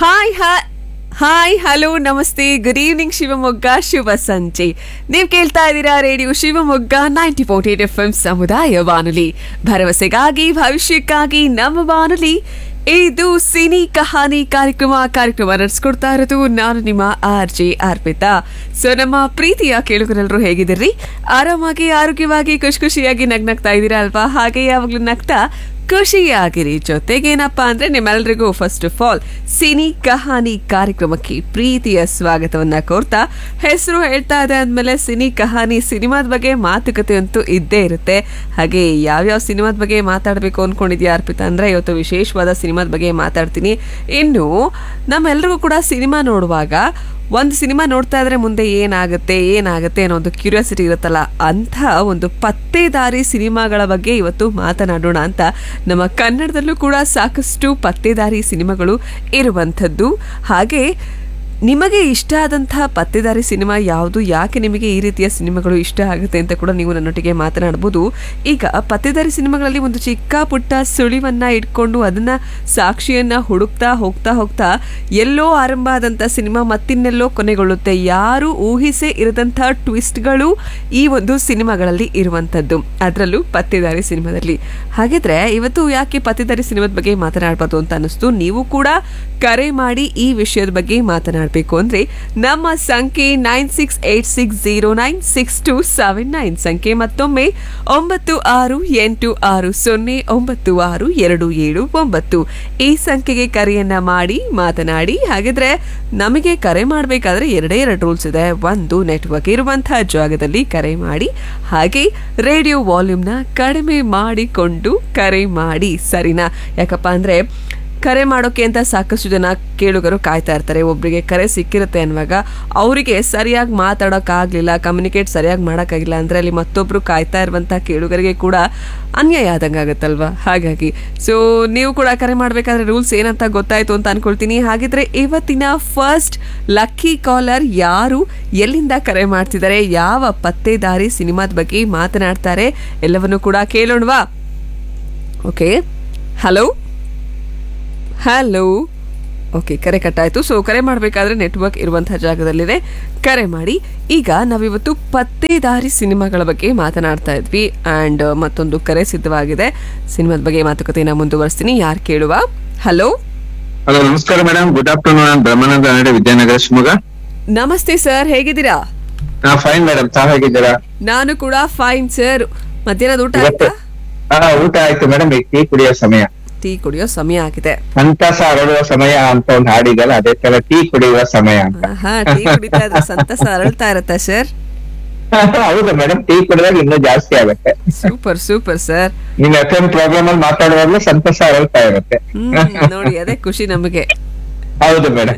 Hi hi hi hello ನಮಸ್ತೆ good evening Shivamogga ಶುಭ ಸಂಜೆ ನೀವು ಕೇಳ್ತಾ ಇದ್ದೀರಾ radio Shivamogga ninety point eight F M ಸಮುದಾಯ ಬಾನುಲಿ ಭರವಸೆಗಾಗಿ ಭವಿಷ್ಯಕ್ಕಾಗಿ ನಮ್ಮ ಬಾನುಲಿ ಇದು ಸಿನಿ ಕಹಾನಿ ಕಾರ್ಯಕ್ರಮ ಕಾರ್ಯಕ್ರಮ ನಡೆಸ್ಕೊಡ್ತಾ ಇರೋದು ನಾನು ನಿಮ್ಮ ಆರ್ ಜೆ ಅರ್ಪಿತಾ ಸೊ ನಮ್ಮ ಪ್ರೀತಿಯ ಕೇಳುಗರೆಲ್ಲರೂ ಹೇಗಿದ್ದೀರಿ ಆರಾಮಾಗಿ ಆರೋಗ್ಯವಾಗಿ ಖುಷಿ ಖುಷಿಯಾಗಿ ನಗ್ನಗ್ತಾ ಇದ್ದೀರಾ ಅಲ್ವಾ ಹಾಗೆ ಯಾವಾಗಲೂ ನಗ್ತಾ ಖುಷಿಯಾಗಿರಿ ಜೊತೆಗೇನಪ್ಪಾ ಅಂದ್ರೆ ನಿಮ್ಮೆಲ್ಲರಿಗೂ first of all Cini Kahani ಕಾರ್ಯಕ್ರಮಕ್ಕೆ ಪ್ರೀತಿಯ ಸ್ವಾಗತವನ್ನ ಕೋರ್ತಾ ಹೆಸರು ಹೇಳ್ತಾ ಇದೆ ಅಂದಮೇಲೆ ಸಿನಿ ಕಹಾನಿ ಸಿನಿಮಾದ ಬಗ್ಗೆ ಮಾತುಕತೆ ಅಂತೂ ಇದ್ದೇ ಇರುತ್ತೆ ಹಾಗೆ ಯಾವ್ಯಾವ ಸಿನಿಮಾದ ಬಗ್ಗೆ ಮಾತಾಡಬೇಕು ಅನ್ಕೊಂಡಿದ್ಯಾ ಅರ್ಪಿತಾ ಅಂದ್ರೆ ಇವತ್ತು ವಿಶೇಷವಾದ ಸಿನಿಮಾದ ಬಗ್ಗೆ ಮಾತಾಡ್ತೀನಿ ಇನ್ನು ನಮ್ಮೆಲ್ರಿಗೂ ಕೂಡ ಸಿನಿಮಾ ನೋಡುವಾಗ ಒಂದು ಸಿನಿಮಾ ನೋಡ್ತಾ ಇದ್ರೆ ಮುಂದೆ ಏನಾಗುತ್ತೆ ಏನಾಗುತ್ತೆ ಅನ್ನೋ ಒಂದು ಕ್ಯೂರಿಯಾಸಿಟಿ ಇರುತ್ತಲ್ಲ ಅಂಥ ಒಂದು ಪತ್ತೇದಾರಿ ಸಿನಿಮಾಗಳ ಬಗ್ಗೆ ಇವತ್ತು ಮಾತನಾಡೋಣ ಅಂತ ನಮ್ಮ ಕನ್ನಡದಲ್ಲೂ ಕೂಡ ಸಾಕಷ್ಟು ಪತ್ತೇದಾರಿ ಸಿನಿಮಾಗಳು ಇರುವಂಥದ್ದು ಹಾಗೆ ನಿಮಗೆ ಇಷ್ಟ ಆದಂತಹ ಪತ್ತೇದಾರಿ ಸಿನಿಮಾ ಯಾವುದು ಯಾಕೆ ನಿಮಗೆ ಈ ರೀತಿಯ ಸಿನಿಮಾಗಳು ಇಷ್ಟ ಆಗುತ್ತೆ ಅಂತ ಕೂಡ ನೀವು ನನ್ನೊಟ್ಟಿಗೆ ಮಾತನಾಡ್ಬೋದು ಈಗ ಪತ್ತೇದಾರಿ ಸಿನಿಮಾಗಳಲ್ಲಿ ಒಂದು ಚಿಕ್ಕ ಪುಟ್ಟ ಸುಳಿವನ್ನ ಇಟ್ಕೊಂಡು ಅದನ್ನ ಸಾಕ್ಷಿಯನ್ನ ಹುಡುಕ್ತಾ ಹೋಗ್ತಾ ಹೋಗ್ತಾ ಎಲ್ಲೋ ಆರಂಭ ಆದಂಥ ಸಿನಿಮಾ ಮತ್ತಿನ್ನೆಲ್ಲೋ ಕೊನೆಗೊಳ್ಳುತ್ತೆ ಯಾರು ಊಹಿಸೇ ಇರದಂಥ ಟ್ವಿಸ್ಟ್ಗಳು ಈ ಒಂದು ಸಿನಿಮಾಗಳಲ್ಲಿ ಇರುವಂಥದ್ದು ಅದರಲ್ಲೂ ಪತ್ತೇದಾರಿ ಸಿನಿಮಾದಲ್ಲಿ ಹಾಗಿದ್ರೆ ಇವತ್ತು ಯಾಕೆ ಪತ್ತೇದಾರಿ ಸಿನಿಮಾದ ಬಗ್ಗೆ ಮಾತನಾಡಬಾರ್ದು ಅಂತ ಅನ್ನಿಸ್ತು ನೀವು ಕೂಡ ಕರೆ ಮಾಡಿ ಈ ವಿಷಯದ ಬಗ್ಗೆ ಮಾತನಾಡಬೇಕು ಅಂದ್ರೆ ನಮ್ಮ ಸಂಖ್ಯೆ nine six eight six zero nine six two seven nine ಸಂಖ್ಯೆ ಮತ್ತೊಮ್ಮೆ ಒಂಬತ್ತು ಆರು ಎಂಟು ಆರು ಸೊನ್ನೆ ಒಂಬತ್ತು ಆರು ಎರಡು ಏಳು ಒಂಬತ್ತು ಈ ಸಂಖ್ಯೆಗೆ ಕರೆಯನ್ನ ಮಾಡಿ ಮಾತನಾಡಿ ಹಾಗಿದ್ರೆ ನಮಗೆ ಕರೆ ಮಾಡಬೇಕಾದ್ರೆ ಎರಡೇ ಎರಡು ರೂಲ್ಸ್ ಇದೆ ಒಂದು ನೆಟ್ವರ್ಕ್ ಇರುವಂತಹ ಜಾಗದಲ್ಲಿ ಕರೆ ಮಾಡಿ ಹಾಗೆ ರೇಡಿಯೋ ವಾಲ್ಯೂಮ್ನ ಕಡಿಮೆ ಮಾಡಿಕೊಂಡು ಕರೆ ಮಾಡಿ ಸರಿನಾ ಯಾಕಪ್ಪ ಅಂದ್ರೆ ಕರೆ ಮಾಡೋಕೆ ಅಂತ ಸಾಕಷ್ಟು ಜನ ಕೇಳುಗರು ಕಾಯ್ತಾ ಇರ್ತಾರೆ ಒಬ್ಬರಿಗೆ ಕರೆ ಸಿಕ್ಕಿರುತ್ತೆ ಅನ್ನುವಾಗ ಅವರಿಗೆ ಸರಿಯಾಗಿ ಮಾತಾಡೋಕ್ಕಾಗಲಿಲ್ಲ ಕಮ್ಯುನಿಕೇಟ್ ಸರಿಯಾಗಿ ಮಾಡೋಕ್ಕಾಗಿಲ್ಲ ಅಂದರೆ ಅಲ್ಲಿ ಮತ್ತೊಬ್ಬರು ಕಾಯ್ತಾ ಇರುವಂಥ ಕೇಳುಗರಿಗೆ ಕೂಡ ಅನ್ಯಾಯ ಆದಂಗೆ ಆಗುತ್ತಲ್ವಾ ಹಾಗಾಗಿ ಸೊ ನೀವು ಕೂಡ ಕರೆ ಮಾಡಬೇಕಾದ್ರೆ ರೂಲ್ಸ್ ಏನಂತ ಗೊತ್ತಾಯ್ತು ಅಂತ ಅನ್ಕೊಳ್ತೀನಿ ಹಾಗಿದ್ರೆ ಇವತ್ತಿನ ಫಸ್ಟ್ ಲಕ್ಕಿ ಕಾಲರ್ ಯಾರು ಎಲ್ಲಿಂದ ಕರೆ ಮಾಡ್ತಿದ್ದಾರೆ ಯಾವ ಪತ್ತೇದಾರಿ ಸಿನಿಮಾದ ಬಗ್ಗೆ ಮಾತನಾಡ್ತಾರೆ ಎಲ್ಲವನ್ನು ಕೂಡ ಕೇಳೋಣವಾ ಓಕೆ ಹಲೋ ಹಲೋ ಓಕೆ ಕರೆ ಕಟ್ಟಾಯಿತು ಸೊ ಕರೆ ಮಾಡಬೇಕಾದ್ರೆ ನೆಟ್ವರ್ಕ್ ಇರುವಂತಹ ಜಾಗದಲ್ಲಿದೆ ಕರೆ ಮಾಡಿ ಈಗ ನಾವಿವತ್ತು ಪತ್ತೇದಾರಿ ಸಿನಿಮಾಗಳ ಬಗ್ಗೆ ಮಾತನಾಡ್ತಾ ಇದ್ವಿ ಆ್ಯಂಡ್ ಮತ್ತೊಂದು ಕರೆ ಸಿದ್ಧವಾಗಿದೆ ಸಿನಿಮಾದ ಬಗ್ಗೆ ಮಾತುಕತೆಯನ್ನು ಮುಂದುವರಿಸ್ತೀನಿ ಯಾರು ಕೇಳುವ ಹಲೋ ಹಲೋ ನಮಸ್ಕಾರ ಮೇಡಮ್ ಗುಡ್ ಆಫ್ಟರ್ನೂನ್ ನಾನು ಬ್ರಹ್ಮಾನಂದ ನಾಡೆ ವಿದ್ಯಾನಗರ ಶಿವಮೊಗ್ಗ ನಮಸ್ತೆ ಸರ್ ಹೇಗಿದ್ದೀರಾ ಹಾ ಫೈನ್ ಮೇಡಮ್ ತಾವ್ ಹೇಗಿದ್ದೀರಾ ನಾನು ಕೂಡ ಫೈನ್ ಸರ್ ಮಧ್ಯಾಹ್ನದ ಊಟ ಇವತ್ತು ಆಯ್ತಾ ಹಾ ಊಟ ಆಯ್ತು ಮೇಡಮ್ ಈಗ ಟೀ ಕುಡಿಯೋ ಸಮಯ ಟೀ ಕುಡಿಯೋ ಸಮಯ ಆಗಿದೆ ಸಂತಸ ಅರಳುವ ಸಮಯ ಅಂತ ಒಂದು ಹಾಡಿದಲ್ಲ ಅದೇ ತರ ಟೀ ಕುಡಿಯುವ ಸಮಯ ಅಂತ ಹಾ ಟೀ ಕುಡಿತಾ ಇದ್ರೆ ಸಂತಸ ಅರಳ್ತಾ ಇರತ್ತಾ ಸರ್ ಹೌದು ಮೇಡಮ್ ಟೀ ಕುಡಿದಾಗ ಇನ್ನೂ ಜಾಸ್ತಿ ಆಗುತ್ತೆ ಸೂಪರ್ ಸೂಪರ್ ಸರ್ ನಿಮ್ ಎಫ್ ಎಂ ಪ್ರೋಗ್ರಾಮ್ ಅಲ್ಲಿ ಮಾತಾಡುವಾಗ್ಲೂ ಸಂತಸ ಅರಳ್ತಾ ಇರುತ್ತೆ ಹ್ಮ್ ನೋಡಿ ಅದೇ ಖುಷಿ ನಮಗೆ ಹೌದು ಮೇಡಮ್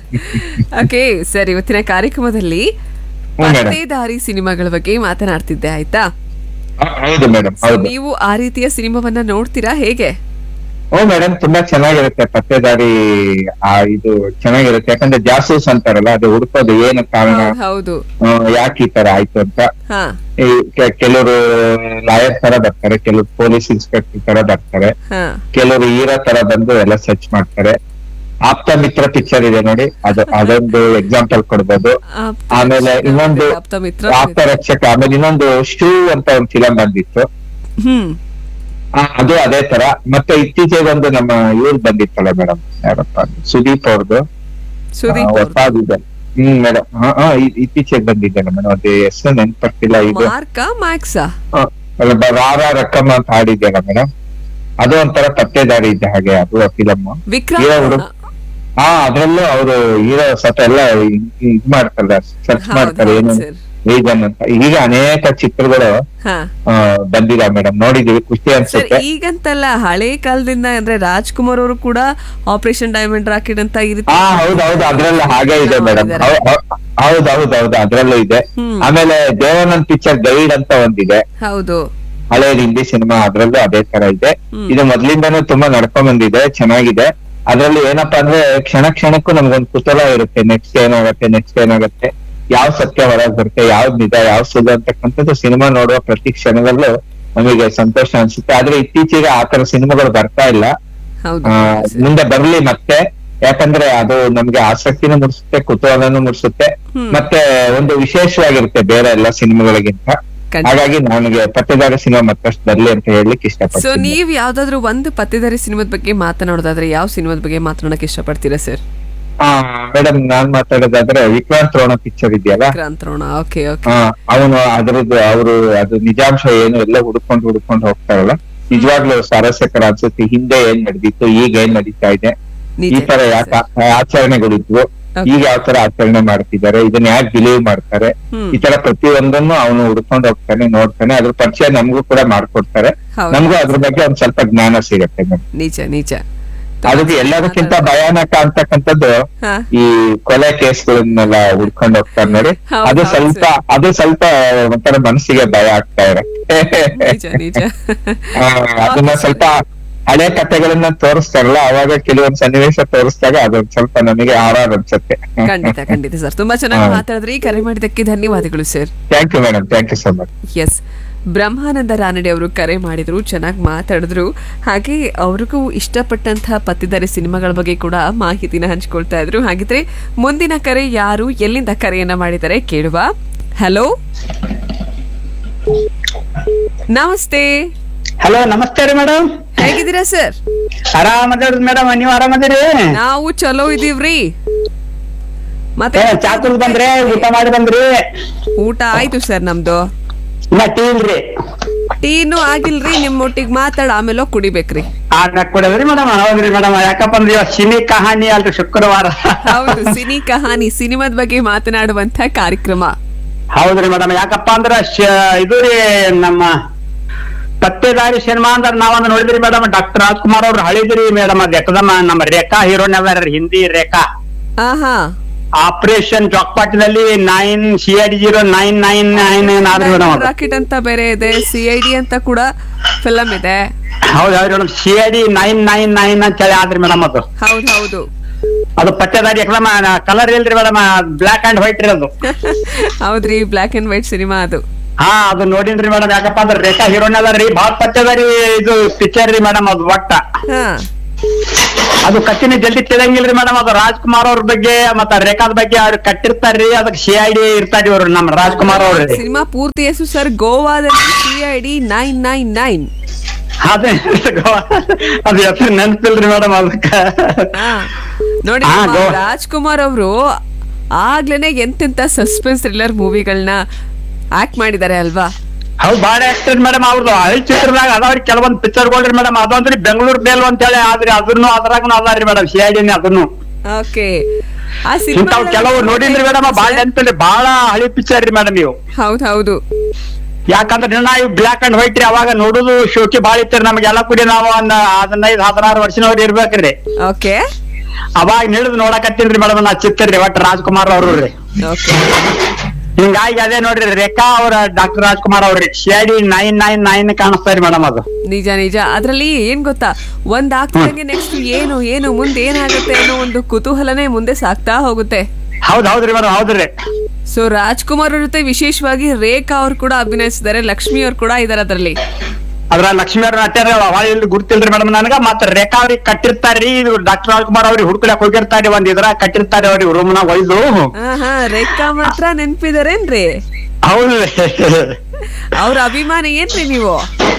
ಓಕೆ ಸರ್ ಇವತ್ತಿನ ಕಾರ್ಯಕ್ರಮದಲ್ಲಿ ಹ್ಮ್, madam. ಪತ್ತೇದಾರಿ ಸಿನಿಮಾಗಳ ಬಗ್ಗೆ ಮಾತನಾಡ್ತಿದ್ದೆ ಆಯ್ತಾ ಹೌದು ಮೇಡಮ್ So, ಹೌದು ನೀವು ಆ ರೀತಿಯ ಸಿನಿಮಾವನ್ನ ನೋಡ್ತೀರಾ ಹೇಗೆ ಓ ಮೇಡಮ್ ತುಂಬಾ ಚೆನ್ನಾಗಿರುತ್ತೆ ಪತ್ತೇದಾರಿ ಆ ಇದು ಚೆನ್ನಾಗಿರುತ್ತೆ ಯಾಕಂದ್ರೆ ಜಾಸೂಸ್ ಅಂತಾರಲ್ಲ ಅದು ಹುಡ್ಕೋದು ಏನು ಕಾರಣ ಹೌದ್- ಹೌದು ಯಾಕೆ ಈ ತರ ಆಯ್ತು ಅಂತ ಹಾ ಈ ಕೆ- ಕೆಲವರು ಲಾಯರ್ ತರ ಬರ್ತಾರೆ ಕೆಲವರು ಪೊಲೀಸ್ ಇನ್ಸ್ಪೆಕ್ಟರ್ ತರ ಬರ್ತಾರೆ ಹಾ ಕೆಲವರು ಹೀರೋ ತರ ಬಂದು ಎಲ್ಲ ಸರ್ಚ್ ಮಾಡ್ತಾರೆ ಆಪ್ತ ಮಿತ್ರ ಪಿಕ್ಚರ್ ಇದೆ ನೋಡಿ ಅದು ಅದೊಂದು ಎಕ್ಸಾಂಪಲ್ ಕೊಡ್ಬೋದು ಆಪ್ತ ಆಮೇಲೆ ರಕ್ಷಕ, ಇನ್ನೊಂದು ಆಪ್ತ ಮಿತ್ರ ಆಪ್ತ ರಕ್ಷಕ ಆಮೇಲೆ ಇನ್ನೊಂದು ಶೂ ಅಂತ ಒಂದು ಫಿಲಂ ಬಂದಿತ್ತು ಹ್ಮ್ ಆ, ಅದು ಅದೇ ತರ ಮತ್ತೆ ಇತ್ತೀಚೆಗೆ ಒಂದು ನಮ್ಮ ಇವ್ರು ಬಂದಿತ್ತಲ್ಲ ಮೇಡಮ್ ಯಾರಪ್ಪ ಅದು? ಸುದೀಪ್ ಅವ್ರದ್ದು ಸುದೀಪ್ ಅವ್ರ್ದು. ಹೊಸದಿದೆ ಹ್ಮ್ ಮೇಡಮ್ ಹಾ ಹಾ ಇ- ಇತ್ತೀಚೆಗೆ ಬಂದಿದ್ದಲ್ಲ ಮೇಡಮ್ ಅದು ಹೆಸರು ನೆನ್ಪರ್ತಿಲ್ಲ ಇದು ಮಾರ್ಕಾ ಮ್ಯಾಕ್ಸಾ ಹ, ಅಲ್ಲ, ಬ- ರಾರ ರಕ್ಕಮ್ಮ ಅಂತ ಹಾಡಿದ್ಯಲ್ಲ ಮೇಡಮ್ ಅದು ಒಂಥರ ಪತ್ತೇದಾರಿ ಇದ್ದ ಹಾಗೆ ಅದು ಫಿಲಮ್ ವಿಕ್ರಮ್ ಹೀರೋ ಹುಡುಗ ಹಾ ಅದ್ರಲ್ಲೂ ಅವರು ಹೀರೋ ಸ್ವಲ್ಪ ಎಲ್ಲ ಇ- ಇದ್ ಮಾಡ್ತಾರೆ ಸರ್ಚ್ ಹೌದು, ಮಾಡ್ತಾರೆ ಹೌದು ಏನು sir. ರೀಸನ್ ಅಂತ ಈಗ ಅನೇಕ ಚಿತ್ರಗಳು ಹಾ ಆ, ಬಂದಿದೆ ಮೇಡಮ್ ನೋಡಿದೀವಿ ಖುಷಿ ಸರ್ ಅನ್ಸುತ್ತೆ ಈಗಂತಲ್ಲ ಹಳೆ ಕಾಲದಿಂದ ಅಂದ್ರೆ ರಾಜ್ಕುಮಾರ್ ಅವರು ಕೂಡ ಆಪರೇಷನ್ ಡೈಮಂಡ್ ರಾಕೆಟ್ ಅಂತ ಈ ರೀತಿ ಹಾ ಹೌದು ಹೌದು ಅದ್ರಲ್ಲಿ ಹಾಗೆ ಇದೆ ಮೇಡಮ್ ಮಾಡಿದ್ದಾರೆ. ಹೌದು ಹೌದು ಹೌದು ಅದ್ರಲ್ಲೂ ಇದೆ ಹ್ಮ್. ಆಮೇಲೆ ದೇವಾನಂದ್ ಪಿಕ್ಚರ್ ಗೈಡ್ ಅಂತ ಒಂದಿದೆ ಹೌದು ಹಳೆ ಹಿಂದಿ ಸಿನಿಮಾ ಅದ್ರಲ್ಲೂ ಅದೇ ತರ ಇದೆ ಹ್ಮ್. ಇದು ಮೊದ್ಲಿಂದಾನು ತುಂಬಾ ನಡ್ಕೊಂಡ್ ಬಂದಿದೆ ಚೆನ್ನಾಗಿದೆ ಅದ್ರಲ್ಲಿ ಏನಪ್ಪಾ ಅಂದ್ರೆ ಕ್ಷಣ ಕ್ಷಣಕ್ಕೂ ನಮ್ಗೊಂದು ಕುತೂಹಲ ಇರುತ್ತೆ ನೆಕ್ಸ್ಟ್ ಏನಾಗತ್ತೆ ನೆಕ್ಸ್ಟ್ ಏನಾಗತ್ತೆ ಯಾವ ಸತ್ಯ ಹೊರಗ್ ಬರುತ್ತೆ ಯಾವ್ದು ನಿಜ ಯಾವ್ ಸುಳ್ಳು ಅಂತಕ್ಕಂಥದ್ದು ಸಿನಿಮಾ ನೋಡುವ ಪ್ರತಿ ಕ್ಷಣದಲ್ಲೂ ನಮಗೆ ಸಂತೋಷ ಅನ್ಸುತ್ತೆ ಆದ್ರೆ ಇತ್ತೀಚೆಗೆ ಆ ತರ ಸಿನಿಮಾಗಳು ಬರ್ತಾ ಇಲ್ಲ ಹೌದು ಆ, ಹೌದು sir. ಮುಂದೆ ಬರ್ಲಿ ಮತ್ತೆ ಯಾಕಂದ್ರೆ ಅದು ನಮ್ಗೆ ಆಸಕ್ತಿನೂ ಮೂಡಿಸುತ್ತೆ ಕುತೂಹಲನೂ ಮೂಡಿಸುತ್ತೆ ಮತ್ತೆ ಒಂದು ವಿಶೇಷವಾಗಿರುತ್ತೆ ಬೇರೆ ಎಲ್ಲ ಸಿನಿಮಾಗಳಿಗಿಂತ ಖಂಡಿತ. ಹಾಗಾಗಿ ನನಗೆ ಪತ್ತೆದಾರ ಸಿನಿಮಾ ಮತ್ತಷ್ಟು ಬರ್ಲಿ ಅಂತ ಹೇಳಲಿಕ್ಕೆ ಸೊ ಇಷ್ಟಪಡ್ತೀನಿ ನೀವ್ ಯಾವ್ದಾದ್ರು ಒಂದು ಪತ್ತೆದಾರಿ ಸಿನಿಮಾದ ಬಗ್ಗೆ ಮಾತನಾಡೋದಾದ್ರೆ ಯಾವ ಸಿನಿಮಾದ ಬಗ್ಗೆ ಮಾತನಾಡಕ್ ಇಷ್ಟಪಡ್ತೀರಾ ಸರ್ ಮೇಡಮ್ ನಾನ್ ಮಾತಾಡೋದಾದ್ರೆ ವಿಕ್ರಾಂತ್ ರೋಣ ಪಿಕ್ಚರ್ ಇದೆಯಲ್ಲ ಕ್ರಾಂತರೋಣ ಓಕೆ ಓಕೆ ಆ, ಅವನು ಅದ್ರದ್ದು ಅವರು ಅದು ನಿಜಾಂಶ ಏನು ಎಲ್ಲ ಹುಡ್ಕೊಂಡು ಹುಡ್ಕೊಂಡು ಹೋಗ್ತಾರಲ್ಲ ನಿಜವಾಗ್ಲೂ ಸ್ವಾರಸ್ಯಕರ ಅನ್ಸುತ್ತೆ ಹಿಂದೆ ಏನ್ ನಡೆದಿತ್ತು ಈಗ ಏನ್ ನಡೀತಾ ಇದೆ ಈ ನಿಜ ತರ ಯಾಕೆ ಆಚರಣೆಗಳಿದ್ವು ಈಗ ಯಾವ ತರ ಆಚರಣೆ ಮಾಡ್ತಿದ್ದಾರೆ ಇದನ್ನ ಯಾಕೆ ಬಿಲೀವ್ ಮಾಡ್ತಾರೆ ಹ್ಮ್. ಈ ತರ ಪ್ರತಿಯೊಂದನ್ನು ಅವನು ಹುಡ್ಕೊಂಡು ಹೋಗ್ತಾನೆ ನೋಡ್ತಾನೆ ಅದ್ರ ಪರಿಚಯ ನಮಗೂ ಕೂಡ ಮಾಡ್ಕೊಡ್ತಾರೆ ಹೌದು. ನಮಗೂ ಅದ್ರ ಬಗ್ಗೆ ಒಂದ್ ಸ್ವಲ್ಪ ಜ್ಞಾನ ಸಿಗತ್ತೆ ನಮ್ಗೆ. ನಿಜ ನಿಜ ಅದಕ್ಕೆ ಎಲ್ಲದಕ್ಕಿಂತ ಭಯಾನಕ ಅಂತಕ್ಕಂಥದ್ದು ಹಾ ಈ ಕೊಲೆ ಕೇಸ್ಗಳನ್ನೆಲ್ಲ ಹುಡ್ಕೊಂಡು ಹೋಗ್ತಾರೆ ನೋಡಿ ಹೌದು, ಅದು ಹೌದು ಸ್ವಲ್ಪ ಅದು ಸ್ವಲ್ಪ ಒಂಥರ ಮನಸ್ಸಿಗೆ ಭಯ ಆಗ್ತಾ ಇರತ್ತೆ ನಿಜ ನಿಜ ಆ, ಅದನ್ನ ಸ್ವಲ್ಪ ಹಳೆ ಕಥೆಗಳನ್ನ ತೋರಿಸ್ತಾರಲ್ಲ ಅವಾಗ ಕೆಲವೊಂದ್ ಸನ್ನಿವೇಶ ತೋರಿಸಿದಾಗ ಅದೊಂದ್ ಸ್ವಲ್ಪ ನಮಗೆ ಆರಾರ್ ಅನ್ಸುತ್ತೆ ಖಂಡಿತ ಖಂಡಿತ ಸರ್ ತುಂಬಾ ಚೆನ್ನಾಗಿ ಹಾ. ಮಾತಾಡಿದ್ರಿ ಕರೆ ಮಾಡಿದ್ದಕ್ಕೆ ಧನ್ಯವಾದಗಳು sir thank you madam thank you so much S Brahmananda Ranade ಅವರು ಕರೆ ಮಾಡಿದ್ರು ಚೆನ್ನಾಗಿ ಮಾತಾಡಿದ್ರು ಹಾಗೆ ಅವ್ರಿಗೂ ಇಷ್ಟಪಟ್ಟಂತಹ ಪತ್ತಿದ್ದಾರೆ ಸಿನಿಮಾಗಳ ಬಗ್ಗೆ ಕೂಡ ಮಾಹಿತಿನ ಹಂಚ್ಕೊಳ್ತಾ ಇದ್ರು ಹಾಗಿದ್ರೆ ಮುಂದಿನ ಕರೆ ಯಾರು ಎಲ್ಲಿಂದ ಕರೆಯನ್ನ ಮಾಡಿದ್ದಾರೆ ಕೇಳುವ ಹಲೋ ನಮಸ್ತೆ ಹಲೋ ನಮಸ್ತೆ ರೀ ಮೇಡಮ್ ಹೇಗಿದ್ದೀರಾ ಸರ್ ಆರಾಮದಿರಿ ಮೇಡಮ್ ನೀವ್ ಆರಾಮದಿರಿ ನಾವು ಚಲೋ ಇದೀವ್ರಿ ಮತ್ತೆ ಏ, ಚಾ ಕುಡ್ದ್ ಬಂದ್ರಿ ಊಟ ಮಾಡಿ ಬಂದ್ರಿ ಊಟ ಆಯ್ತು ಸರ್ ನಮ್ದು ಇನ್ನ ಟೀ ಇಲ್ರಿ ಟೀನು ಆಗಿಲ್ರಿ ನಿಮ್ಮೊಟ್ಟಿಗೆ ಮಾತಾಡ ಆಮೇಲೆ ಹೋಗ್ ಕುಡಿಬೇಕ್ರಿ ಆ ಕೊಡದ್ರಿ ಮೇಡಮ್ ಹೌದ್ರಿ ಮೇಡಮ್ ಯಾಕಪ್ಪ ಅಂದ್ರೆ ಇವತ್ತು ಸಿನಿ ಕಹಾನಿ ಅಲ್ರಿ ಶುಕ್ರವಾರ ಹೌದು ಸಿನಿ ಕಹಾನಿ ಸಿನಿಮಾದ ಬಗ್ಗೆ ಮಾತನಾಡುವಂತ ಕಾರ್ಯಕ್ರಮ ಹೌದ್ರಿ ಮೇಡಮ್ ಯಾಕಪ್ಪ ಅಂದ್ರ ಶ- ಇದು ರೀ ನಮ್ಮ ಪತ್ತೆದಾರಿ ಸಿನಿಮಾ ಅಂದ್ರ ನಾವೊಂದು ನೋಡಿದ್ರಿ ಮೇಡಮ್ ಡಾಕ್ಟರ್ ರಾಜ್ಕುಮಾರ್ ಅವ್ರು ಹಳಿದ್ರಿ ಮೇಡಮ್ ಅದ್ ಯಾಕದಮ್ಮ ನಮ್ಮ ರೇಖಾ ಹೀರೋನ್ ಅದಾರ ಹಿಂದಿ ರೇಖಾ ಆಹಾ ಆಪರೇಷನ್ ನಲ್ಲಿ nine C I D zero nine nine nine ಆದ್ರಿ ಮೇಡಮ್ ಅದು ರಾಕೆಟ್ ಅಂತ ಬೇರೆ ಇದೆ ಸಿ ಐ ಡಿ ಅಂತ ಕೂಡ ಫಿಲಂ ಇದೆ ಹೌದ್ ಹೌದ್ರಿ madam C I D nine nine nine ಅಂತ ಹೇಳಿ ಆದ್ರಿ ಮೇಡಮ್ ಅದು ಹೌದು ಹೌದು ಅದು ಪತ್ತೆದಾರಿ ಎಕ್ದಮ್ ಕಲರ್ ಇಲ್ರಿ ಮೇಡಮ್ ಬ್ಲಾಕ್ ಅಂಡ್ ವೈಟ್ ರೀ ಅದು ಹೌದ್ರಿ ಬ್ಲಾಕ್ ಅಂಡ್ ವೈಟ್ ಸಿನಿಮಾ ಅದು ಹಾ ಅದು ನೋಡಿನ್ರಿ ಮೇಡಮ್ ಯಾಕಪ್ಪ ಅಂದ್ರೆ ರೇಖಾ ಹೀರೋನ್ ಅದ ರೀ ಭಾಳ ಪತ್ತೆದಾರಿ ಇದು ಪಿಕ್ಚರ್ ರೀ ಮೇಡಮ್ ಅದು ಒಟ್ಟ ಹಾ ಅದು ಕತ್ತಿನ ಜಲ್ದಿ ತಿಳಿಯಂಗಿಲ್ರಿ ಮೇಡಮ್ ಅದು ರಾಜ್ಕುಮಾರ್ ಅವ್ರ ಬಗ್ಗೆ ಮತ್ತ ರೇಖಾದ ಬಗ್ಗೆ ಅವ್ರು ಕಟ್ಟಿರ್ತಾರ್ರಿ ಅದಕ್ಕೆ ಸಿ ಐ ಡಿ ಇರ್ತಾರಿ ಇವ್ರು ನಮ್ಮ ರಾಜ್ಕುಮಾರ್ ಅವ್ರಿ ಸಿನಿಮಾ ಪೂರ್ತಿ ಹೆಸರು ಸರ್ ಗೋವಾದಲ್ಲಿ C I D nine nine nine ಅದೇ ಅದು ಹೆಸರು ನೆನ್ಪಿಲ್ರಿ ಮೇಡಮ್ ಅದಕ್ಕ ಹಾ ನೋಡಿ ಹಾ, ನಮ್ಮ ಗೋ- ರಾಜ್ಕುಮಾರ್ ಅವರು ಆಗ್ಲೇನೆ ಎಂತೆಂತ ಸಸ್ಪೆನ್ಸ್ ಥ್ರಿಲ್ಲರ್ ಮೂವಿಗಳನ್ನ ಆಕ್ಟ್ ಮಾಡಿದ್ದಾರೆ ಅಲ್ವಾ ಹೌದು ಬಾಳ ಆಕ್ಟರ್ ಮೇಡಮ್ ಅವ್ರದ್ದು ಹಳಿ ಚಿತ್ರದಾಗ ಅದಾವ್ರಿ ಕೆಲವೊಂದ್ ಪಿಕ್ಚರ್ಗಳ್ರಿ ಮೇಡಮ್ ಅದೊಂದ್ರಿ ಬೆಂಗಳೂರು ಬೇಲ್ ಅಂತ ಹೇಳಿ ಆದ್ರಿ ಅದನ್ನು ಅದ್ರಾಗನು ಅದಾರಿ ಮೇಡಮ್ ಸಿ ಐ ಡಿನೇ ಅದನ್ನು ಓಕೆ ಆ ಇಂತಾವ್ ಕೆಲವು ನೋಡಿನ್ರಿ ಮೇಡಮ್ ಬಾಳ ನೆನ್ಪಿಲ್ರಿ ಬಾಳ ಹಳಿ ಪಿಕ್ಚರ್ ರೀ ಮೇಡಮ್ ನೀವು ಹೌದು ಹೌದು ಯಾಕಂದ್ರೆ ಇನ್ನ ಇವ್ ಬ್ಲಾಕ್ ಅಂಡ್ ವೈಟ್ ರೀ ಅವಾಗ ನೋಡುದು ಶೋಕಿ ಬಾಳ ಇತ್ರಿ ನಮ್ಗೆಲ್ಲ ಕೂಡಿ ನಾವು ಒಂದ್ ಹದಿನೈದು ಹದಿನಾರು ವರ್ಷನವ್ರು ಇರ್ಬೇಕ್ರಿ ಓಕೆ ಅವಾಗ ನಿಳಿದು ನೋಡಕತ್ತೀನ್ರಿ ಮೇಡಮ್ ನಾ ಚಿತ್ರ ರೀ ಒಟ್ಟು ರಾಜ್ಕುಮಾರ್ ಅವ್ರು ರೀ ಓಕೆ ಹಿಂಗಾಗಿ ಅದೇ ನೋಡ್ರಿ ರೇಖಾ ಅವ್ರ ಡಾಕ್ಟರ್ ರಾಜ್ಕುಮಾರ್ ಅವ್ರಿ C I D nine nine nine ಕಾಣಿಸ್ತಾ ರೀ ಮೇಡಮ್ ಅದು ನಿಜ ನಿಜ ಅದ್ರಲ್ಲಿ ಏನ್ ಗೊತ್ತಾ ಒಂದ್ ಆಗ್ತಂಗೆ ನೆಕ್ಸ್ಟ್ ಏನು ಏನು ಮುಂದೆ ಏನಾಗುತ್ತೆ ಅನ್ನೋ ಒಂದು ಕುತೂಹಲನೇ ಮುಂದೆ ಸಾಕ್ತಾ ಹೋಗುತ್ತೆ ಹೌದ್ ಹೌದ್ರಿ ಮೇಡಮ್ ಹೌದ್ರಿ ಸೊ ರಾಜ್ಕುಮಾರ್ ಅವ್ರ ಜೊತೆ ವಿಶೇಷವಾಗಿ ರೇಖಾ ಅವ್ರು ಕೂಡ ಅಭಿನಯಿಸಿದ್ದಾರೆ ಲಕ್ಷ್ಮಿ ಅವ್ರು ಕೂಡ ಇದಾರೆ ಅದರಲ್ಲಿ ಅದ್ರ ಲಕ್ಷ್ಮೀ ಅವ್ರ ನಟ್ಯಾರ ಅವಾಗ ಇಲ್ಲಿ ಗುರ್ತಿಲ್ರಿ ಮೇಡಮ್ ನನಗ ಮತ್ತ ರೇಖಾ ಅವ್ರಿಗೆ ಕಟ್ಟಿರ್ತಾರ್ರಿ ಇದು ಡಾಕ್ಟರ್ ರಾಜ್ಕುಮಾರ್ ಅವ್ರಿಗೆ ಹುಡ್ಕೊಳಕ್ ಹೋಗಿರ್ತಾರಿ ಒಂದ್ ಇದ್ರ ಕಟ್ಟಿರ್ತಾರಿ ಅವ್ರಿಗೆ ರೂಮ್ನಾಗ ಒಯ್ದು ಹಾ ಹಾ ರೇಖಾ ಮಾತ್ರ ನೆನ್ಪಿದಾರೇನ್ರಿ ಹೌದ್ರಿ ಅವ್ರ ಅಭಿಮಾನಿ ಏನ್ರಿ ನೀವು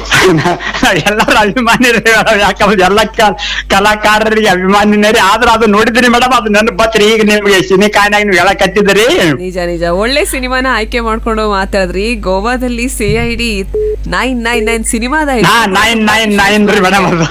ಎಲ್ಲಾರು ಅಭಿಮಾನಿ ರೀ ಮೇಡಮ್ ಯಾಕಂದ್ರೆ ಎಲ್ಲ ಕ- ಕಲಾಕಾರರಿಗೆ ಅಭಿಮಾನಿನೇ ರೀ ಆದ್ರ ಅದು ನೋಡಿದ್ರಿ ಮೇಡಮ್ ಅದು ನೆನಪು ಬತ್ರಿ ಈಗ ನಿಮ್ಗೆ ಸಿನಿ ಕಾಯಿನಾಗ ನೀವು ಹೇಳಕತ್ತಿದ್ರಿ ನಿಜ ನಿಜ ಒಳ್ಳೆ ಸಿನಿಮಾನ ಆಯ್ಕೆ ಮಾಡ್ಕೊಂಡು ಮಾತಾಡಿದ್ರಿ ಗೋವಾದಲ್ಲಿ C I D nine nine nine ಸಿನಿಮಾದ ನಾ ನೈನ್ ನೈನ್ ನೈನ್ ರೀ ಮೇಡಮ್ ಅದು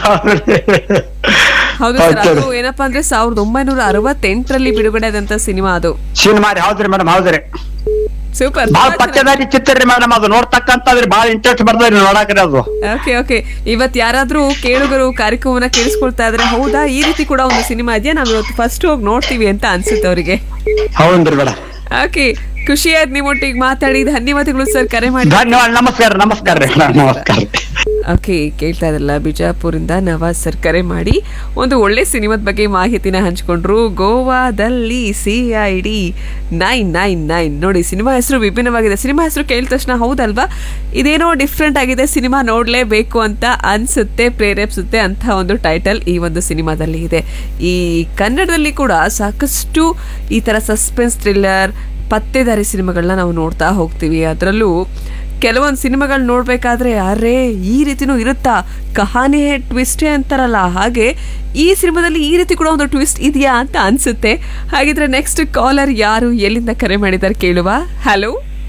ಹೌದು ಸರ್ ಅದು ಏನಪ್ಪಾ ಅಂದ್ರೆ ಸಾವಿರದ ಒಂಬೈನೂರ ಅರವತ್ತೆಂಟರಲ್ಲಿ ಬಿಡುಗಡೆ ಆದಂತ ಸಿನಿಮಾ ಅದು ಸಿನಿಮಾ ರೀ ಹೌದ್ರಿ ಮೇಡಮ್ ಹೌದ್ರಿ ಸೂಪರ್ ಬಾಳ ಪತ್ತೆದಾರಿ ಚಿತ್ರ ರೀ ಮೇಡಮ್ ಅದು ನೋಡ್ತಕ್ಕಂತದ್ರಿ ಬಾಳ ಇಂಟ್ರೆಸ್ಟ್ ಬರ್ತದ್ರಿ ನೋಡಾಕ್ರಿ ಅದು ಓಕೆ ಓಕೆ ಇವತ್ ಯಾರಾದ್ರೂ ಕೇಳುಗರು ಕಾರ್ಯಕ್ರಮನ ಕೇಳಿಸ್ಕೊಳ್ತಾ ಇದ್ರೆ ಹೌದಾ ಈ ರೀತಿ ಕೂಡ ಒಂದು ಸಿನಿಮಾ ಇದೆಯಾ ನಾವ್ ಇವತ್ತು ಫಸ್ಟ್ ಹೋಗಿ ನೋಡ್ತೀವಿ ಅಂತ ಅನ್ಸುತ್ತೆ ಅವರಿಗೆ ಹೌದ್ರಿ ಮೇಡಮ್ ಓಕೆ ಖುಷಿ ಆಯ್ತು ನಿಮ್ಮೊಟ್ಟಿಗೆ ಮಾತಾಡಿ ಧನ್ಯವಾದಗಳು ಸರ್ ಕರೆ ಮಾಡಿ ಧನ್ಯವಾದ ನಮಸ್ಕಾರ ನಮಸ್ಕಾರ ರೀ ನಮಸ್ಕಾರ ಓಕೆ ಕೇಳ್ತಾ ಇದ್ರಲ್ಲ ಬಿಜಾಪುರಿಂದ ನವಾಜ್ ಸರ್ ಕರೆ ಮಾಡಿ ಒಂದು ಒಳ್ಳೆ ಸಿನಿಮಾದ ಬಗ್ಗೆ ಮಾಹಿತಿನ ಹಂಚ್ಕೊಂಡ್ರು ಗೋವಾದಲ್ಲಿ C I D nine nine nine ನೋಡಿ ಸಿನಿಮಾ ಹೆಸರು ವಿಭಿನ್ನವಾಗಿದೆ ಸಿನಿಮಾ ಹೆಸರು ಕೇಳಿದ ತಕ್ಷಣ ಹೌದಲ್ವಾ ಇದೇನೋ ಡಿಫ್ರೆಂಟ್ ಆಗಿದೆ ಸಿನಿಮಾ ನೋಡಲೇಬೇಕು ಅಂತ ಅನ್ಸುತ್ತೆ ಪ್ರೇರೇಪಿಸುತ್ತೆ ಅಂತ ಒಂದು ಟೈಟಲ್ ಈ ಒಂದು ಸಿನಿಮಾದಲ್ಲಿ ಇದೆ ಈ ಕನ್ನಡದಲ್ಲಿ ಕೂಡ ಸಾಕಷ್ಟು ಈ ಥರ ಸಸ್ಪೆನ್ಸ್ ಥ್ರಿಲ್ಲರ್ ಪತ್ತೆದಾರಿ ಸಿನಿಮಾಗಳನ್ನ ನಾವು ನೋಡ್ತಾ ಹೋಗ್ತೀವಿ ಅದರಲ್ಲೂ ಕೆಲವೊಂದು ಸಿನಿಮಾಗಳು ನೋಡ್ಬೇಕಾದ್ರೆ ಅರೆ ಈ ರೀತಿನೂ ಇರುತ್ತಾ ಕಹಾನಿ ಟ್ವಿಸ್ಟೇ ಅಂತಾರಲ್ಲ ಹಾಗೆ ಈ ಸಿನಿಮಾದಲ್ಲಿ ಈ ರೀತಿ ಕೂಡ ಒಂದು ಟ್ವಿಸ್ಟ್ ಇದೆಯಾ ಅಂತ ಅನ್ಸುತ್ತೆ ಹಾಗಿದ್ರೆ ನೆಕ್ಸ್ಟ್ ಕಾಲರ್ ಯಾರು ಎಲ್ಲಿಂದ ಕರೆ ಮಾಡಿದ್ದಾರೆ ಕೇಳುವ ಹಲೋ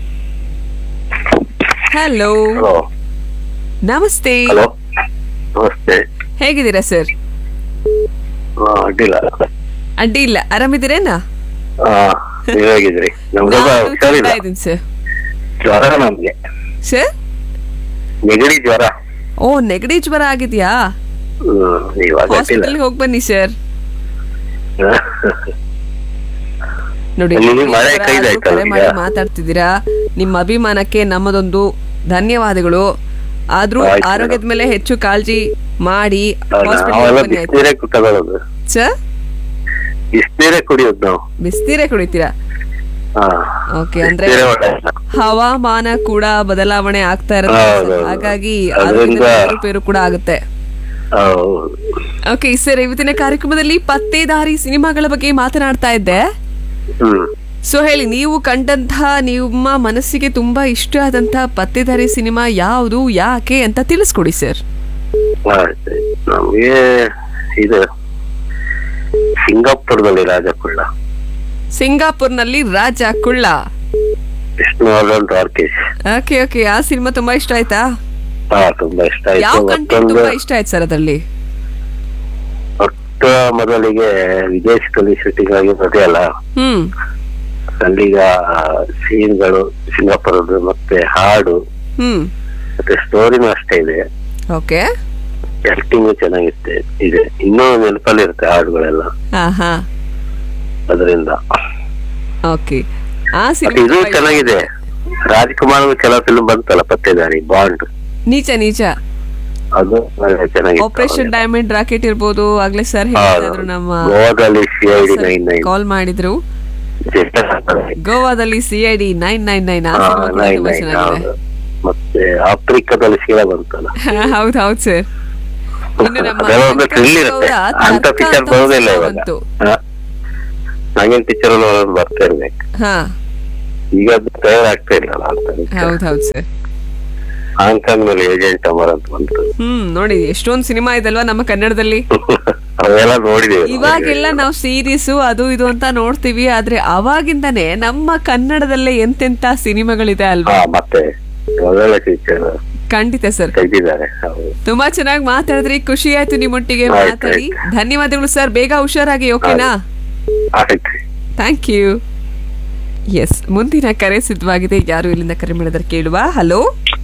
ಹಲೋ ಹಲೋ ನಮಸ್ತೆ ಹಲೋ ನಮಸ್ತೆ ಹೇಗಿದ್ದೀರಾ ಸರ್ ಹಾ, ಅಡ್ಡಿಲ್ಲ ಅಡ್ಡಿ ಇಲ್ಲ ಆರಾಮಿದ್ದೀರೇನಾ ಹಾ ನೀವ್ ಹೇಗಿದ್ರಿ ನಮ್ಗೆ ನಾನು ಹುಷಾರಿಲ್ಲ ಚೆನ್ನಾ ಇದ್ದೀನಿ ಸರ್ ಜ್ವರ ನಮ್ಗೆ ಸರ್ ನೆಗಡಿ ಜ್ವರ ಓ ನೆಗಡಿ ಜ್ವರ ಆಗಿದ್ಯಾ ಹ್ಮ್ ಇವಾಗ ಅಡ್ಡಿಲ್ಲ ಹಾಸ್ಪಿಟಲ್ಗೆ ಹೋಗಿ ಬನ್ನಿ ಸರ್ ನೋಡಿ ಅಲ್ಲಿ ನೀವು ಮಳೆ ಯಾರಾದ್ರೂ ಕೈದಾಯ್ತಲ್ಲ ಕರೆ ಮಾಡಿ ಈಗ? ಮಾತಾಡ್ತಿದ್ದೀರಾ ನಿಮ್ಮ ಅಭಿಮಾನಕ್ಕೆ ನಮ್ಮದೊಂದು ಧನ್ಯವಾದಗಳು ಆದ್ರೂ ಆಯ್ತು ಆರೋಗ್ಯದ ಮೇಲೆ ಹೆಚ್ಚು ಕಾಳಜಿ ಮಾಡಿ ನಾವೆಲ್ಲ ಹಾಸ್ಪಿಟಲ್ ಬನ್ನಿ ಆಯ್ತು ಬಿಸಿನೀರೇ ತಗೊಳ್ಳೋದು ಸರ್ ಬಿಸಿನೀರೇ ಕುಡಿಯೋದು ನಾವು ಬಿಸ್ನೀರೇ ಕುಡಿತೀರಾ ಹಾ ಓಕೆ ಅಂದ್ರೆ ಬಿಸ್ನೀರೇ ಒಳ್ಳೆಯದು. ಹವಾಮಾನ ಕೂಡ ಬದಲಾವಣೆ ಆಗ್ತಾ ಇರುತ್ತೆ ಹೌದು, ಸರ್. ಹೌದು. ಹಾಗಾಗಿ ಅದ್ರಿಂದ- ಆರೋಗ್ಯದಲ್ಲಿ ಏರುಪೇರು ಕೂಡ ಆಗುತ್ತೆ ಹೌದು ಓಕೆ ಸರ್ ಇವತ್ತಿನ ಕಾರ್ಯಕ್ರಮದಲ್ಲಿ ಪತ್ತೇದಾರಿ ಸಿನಿಮಾಗಳ ಬಗ್ಗೆ ಮಾತನಾಡ್ತಾ ಇದ್ದೆ ಹ್ಮ್ ಸೊ ಹೇಳಿ ನೀವು ಕಂಡಂತಹ ನಿಮ್ಮ ಮನಸ್ಸಿಗೆ ತುಂಬಾ ಇಷ್ಟ ಆದಂತಹ ಪತ್ತೇದಾರಿ ಸಿನಿಮಾ ಯಾವುದು ಯಾಕೆ ಅಂತ ತಿಳಿಸ್ಕೊಡಿ ಸರ್ ಆಯ್ತು ನಮ್ಗೆ ಇದು ಸಿಂಗಾಪುರದಲ್ಲಿ ರಾಜಕುಳ್ಳ ಸಿಂಗಾಪುರ್ನಲ್ಲಿ ರಾಜ ಕುಳ್ಳ ವಿಷ್ಣುವರ್ಧನ್ ದ್ವಾರಕೇಶ್ ಓಕೆ ಓಕೆ ಆ ಸಿನಿಮಾ ತುಂಬಾ ಇಷ್ಟ ಆಯ್ತಾ ಹಾ ತುಂಬಾ ಇಷ್ಟ ಯಾವ ಆಯ್ತು ಕಂಟೆಂಟ್ ಮತ್ತೊಂದು ತುಂಬಾ ಇಷ್ಟ ಆಯ್ತು ಸರ್ ಅದರಲ್ಲಿ ಮೊಟ್ಟ ಮೊದಲಿಗೆ ವಿದೇಶದಲ್ಲಿ ಶೂಟಿಂಗ್ ಆಗಿರೋದೇ ಅಲ್ಲ ಹ್ಮ್ ಅಲ್ಲಿಗ ಸೀನ್ಗಳು ಸಿಂಗಾಪುರದ್ದು ಮತ್ತೆ ಹಾಡು ಹ್ಮ್ ಮತ್ತೆ ಸ್ಟೋರಿನೂ ಅಷ್ಟೇ ಇದೆ ಓಕೆ ಆಕ್ಟಿಂಗ್ ಚೆನ್ನಾಗಿರುತ್ತೆ ಇದೆ ಇನ್ನೂ ನೆನಪಲ್ಲಿ ಇರುತ್ತೆ ಹಾಡುಗಳೆಲ್ಲ ಹಾ ಹಾ ಅದರಿಂದ ಓಕೆ ಆ ಮತ್ತೆ ಸಿನಿಮಾ ಇದು ತುಂಬಾ ಇಷ್ಟ ಚೆನ್ನಾಗಿದೆ ರಾಜ್ಕುಮಾರ್ ಕೆಲವು ಫಿಲ್ಮ್ ಬಂತಲ್ಲ ಪತ್ತೇದಾರಿ ಬಾಂಡ್ ನೀಚ ನೀಚ ಅದು ಒಳ್ಳೆ ಚೆನ್ನಾಗಿತ್ತು ಆಪರೇಷನ್ ಡೈಮಂಡ್ ರಾಕೆಟ್ ಇರ್ಬೋದು ಆಗ್ಲೇ ಸರ್ ಹೌದು. ಹೇಳ್ತಾ ಇದ್ರು ನಮ್ಮ ಗೋವಾದಲ್ಲಿ C I D nine nine call ಮಾಡಿದ್ರು ಗೋವಾದಲ್ಲಿ C I D nine nine nine ಆ ಸಿನಿಮಾ ಕೂಡ ನೈನ್ ತುಂಬಾ ನೈನ್ ಚೆನ್ನಾಗಿದೆ ಮತ್ತೆ ಆಫ್ರಿಕಾದಲ್ಲಿ ಶೀಲಾ ಬಂತಲ್ಲ ಹೌದು ಹೌದು ಸರ್ ಇನ್ನು ನಮ್ಮ ಅದೆಲ್ಲ ಒಂದು ಥ್ರಿಲ್ ವೆಂಕಟೇಶ್ ಇರುತ್ತೆ ಅವರ ಅಂತ ತರ್ಕ ಪಿಕ್ಚರ್ ಅಂತ ಬರೋದಿಲ್ಲ ಸಿನಿಮಾ ಇವಾಗ ಬಂತು. ಹ? ನಂಗೇನ್ ಪಿಕ್ಚರ್ ಅಲ್ಲಿ ಒಂದೊಂದು ಬರ್ತಾ ಇರ್ಬೇಕು ಹಾ ಈಗ ಅದು ತಯಾರಾಗ್ತಾ ಇಲ್ಲಲ್ಲ ಅಂತ ಹೌದು ಹೌದು ಸರ್ ಹಾಂಗ್ಕಾಂಗ್ ನಲ್ಲಿ ಏಜೆಂಟ್ ಅಮರ್ ಅಂತ ಬಂತು ಹ್ಮ್ ನೋಡಿ ಎಷ್ಟೊಂದು ಸಿನಿಮಾ ಇದಲ್ವಾ ನಮ್ಮ ಕನ್ನಡದಲ್ಲಿ ಅವೆಲ್ಲ ನೋಡಿದೀವಿ ಇವಾಗೆಲ್ಲ ನಾವು ಸೀರೀಸು ಅದು ಇದು ಅಂತ ನೋಡ್ತೀವಿ ಆದ್ರೆ ಅವಾಗಿಂದಾನೇ ನಮ್ಮ ಕನ್ನಡದಲ್ಲೇ ಎಂತೆಂತ ಸಿನಿಮಾಗಳಿದೆ ಅಲ್ವಾ ಹಾ ಮತ್ತೆ ಒಳ್ಳೊಳ್ಳೆ ಪಿಕ್ಚರ್ ಖಂಡಿತ ಸರ್ ತೆಗ್ದಿದ್ದಾರೆ ಹೌದು ತುಂಬಾ ಚೆನ್ನಾಗಿ ಮಾತಾಡಿದ್ರಿ ಖುಷಿ ಆಯ್ತು ನಿಮ್ಮೊಟ್ಟಿಗೆ ಆಯ್ತು, ಮಾತಾಡಿ ಆಯ್ತು. ಧನ್ಯವಾದಗಳು ಸರ್ ಬೇಗ ಹುಷಾರಾಗಿ ಓಕೆನಾ ಆಯ್ತು ಥ್ಯಾಂಕ್ ಯು ಎಸ್ ಮುಂದಿನ ಕರೆ ಸಿದ್ಧವಾಗಿದೆ ಯಾರು ಇಲ್ಲಿಂದ ಕರೆ ಮಾಡಿದಾರೆ ಕೇಳುವ ಹಲೋ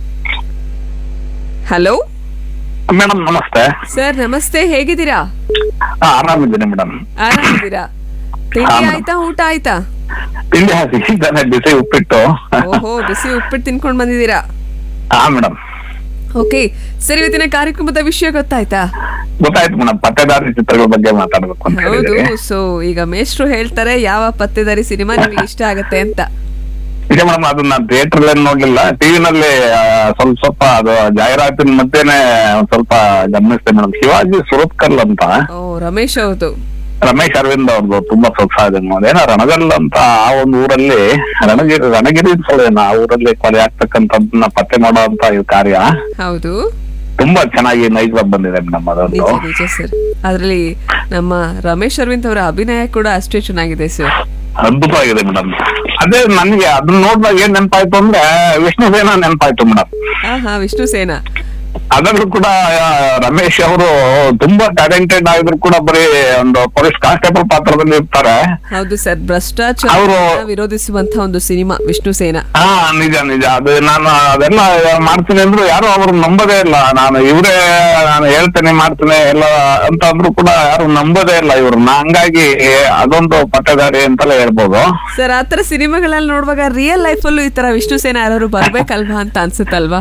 ಹಲೋ ಮೇಡಮ್ ನಮಸ್ತೆ ಸರ್ ನಮಸ್ತೆ ಹೇಗಿದ್ದೀರಾ ಹಾ ಆರಾಮಿದ್ದೀನಿ ಮೇಡಮ್ ಆರಾಮಿದ್ದೀರಾ ತಿಂಡಿ ಆಯ್ತಾ ಊಟ ಆಯ್ತಾ ತಿಂಡಿ ಸಿಕ್ಕಿದ್ದಾನೆ ಬಿಸಿ ಉಪ್ಪಿಟ್ಟು ಓಹೋ ಬಿಸಿ ಉಪ್ಪಿಟ್ಟು ತಿನ್ಕೊಂಡ್ ಬಂದಿದ್ದೀರಾ ಹಾ ಮೇಡಮ್ ಓಕೆ ಸರ್ ಇವತ್ತಿನ ಕಾರ್ಯಕ್ರಮದ ವಿಷಯ ಗೊತ್ತಾಯ್ತಾ ಗೊತ್ತಾಯ್ತು ಮೇಡಮ್ ಪತ್ತೆದಾರಿ ಚಿತ್ರಗಳ ಬಗ್ಗೆ ಮಾತಾಡ್ಬೇಕು ಅಂತ ಹೌದು ಹೇಳಿದ್ರಿ ಸೊ ಈಗ ಮೇಷ್ಟ್ರು ಹೇಳ್ತಾರೆ ಯಾವ ಪತ್ತೆದಾರಿ ಸಿನಿಮಾ ನಿಮಗೆ ಇಷ್ಟ ಆಗತ್ತೆ ಅಂತ ಈಗ ಮೇಡಮ್ ಅದು ನಾನು ಥಿಯೇಟರ್ ಅಲ್ಲಿ ನೋಡ್ಲಿಲ್ಲ ಟಿವಿನಲ್ಲಿ ಸ್ವಲ್ಪ ಸ್ವಲ್ಪ ಅದು ಜಾಹೀರಾತಿನ ಮಧ್ಯೆನೆ ಒಂದ್ ಸ್ವಲ್ಪ ಗಮನಿಸಿದೆ ಮೇಡಮ್ ಶಿವಾಜಿ ಸುರತ್ಕಲ್ ಅಂತ ಓ ರಮೇಶ್ ಹೌದು ರಮೇಶ್ ಅರವಿಂದ್ ಅವ್ರದ್ದು ತುಂಬಾ ಪ್ರೋತ್ಸಾಹ ಇದೆ ಮೇಡಮ್ ಏನೋ ರಣಗಲ್ ಅಂತ ಆ ಒಂದು ಊರಲ್ಲಿ ರಣಗಿರಿ ರಣಗಿರಿ ಏನೋ ಆ ಊರಲ್ಲಿ ಕೊಲೆ ಆಗ್ತಕ್ಕಂಥದ್ದನ್ನ ಪತ್ತೆ ಮಾಡೋ ಅಂತ ಈ ಕಾರ್ಯ ಹೌದು ತುಂಬಾ ಚೆನ್ನಾಗಿ ನೈಜ ಬಂದಿದೆ ಮೇಡಮ್ ಅದೊಂದು ನಿಜ ನಿಜ ಸರ್ ಅದರಲ್ಲಿ ನಮ್ಮ ರಮೇಶ್ ಅರವಿಂದ್ ಅವರ ಅಭಿನಯ ಕೂಡ ಅಷ್ಟೇ ಚೆನ್ನಾಗಿದೆ ಸರ್ ಅದ್ಭುತವಾಗಿದೆ ಮೇಡಮ್ ಅದೇ ನನ್ಗೆ ಅದನ್ನ ನೋಡಿದಾಗ ಏನ್ ನೆನಪಾಯ್ತು ಅಂದ್ರೆ ವಿಷ್ಣು ಸೇನಾ ನೆನಪಾಯ್ತು ಮೇಡಮ್ ಹಾ ಹಾ ವಿಷ್ಣು ಸೇನಾ ಅದರಲ್ಲೂ ಕೂಡ ಆ, ರಮೇಶ್ ಅವರು ತುಂಬಾ ಟ್ಯಾಲೆಂಟೆಡ್ ಆಗಿದ್ರು ಕೂಡ ಬರೀ ಒಂದು ಪೊಲೀಸ್ ಕಾನ್ಸ್ಟೇಬಲ್ ಪಾತ್ರದಲ್ಲಿ ಇರ್ತಾರೆ ಹೌದು ಸರ್ ಭ್ರಷ್ಟಾಚಾರ ಅವ್ರು- ವಿರೋಧಿಸುವಂತ ಒಂದು ಸಿನಿಮಾ ವಿಷ್ಣು ಸೇನಾ ಹಾ ನಿಜ ನಿಜ ಅದು ನಾನು ಅದೆಲ್ಲ ಮಾಡ್ತೀನಿ ಅಂದ್ರು ಯಾರು ಅವ್ರು ನಂಬೋದೇ ಇಲ್ಲ ನಾನು ಇವ್ರೇ ನಾನು ಹೇಳ್ತೇನೆ ಮಾಡ್ತೇನೆ ಎಲ್ಲ ಅಂತ ಅಂದ್ರು ಕೂಡ ಯಾರು ನಂಬೋದೇ ಇಲ್ಲ ಇವ್ರನ್ನ ಹಂಗಾಗಿ ಅದೊಂದು ಪಟ್ಟದಾರಿ ಅಂತಲೇ ಹೇಳ್ಬೋದು ಸರ್ ಆತರ ಸಿನಿಮಾಗಳಲ್ಲಿ ನೋಡುವಾಗ ರಿಯಲ್ ಲೈಫ್ ಅಲ್ಲೂ ಈ ತರ ವಿಷ್ಣು ಸೇನಾ ಯಾರು ಬರ್ಬೇಕಲ್ವಾ ಅಂತ ಅನ್ಸುತ್ತಲ್ವಾ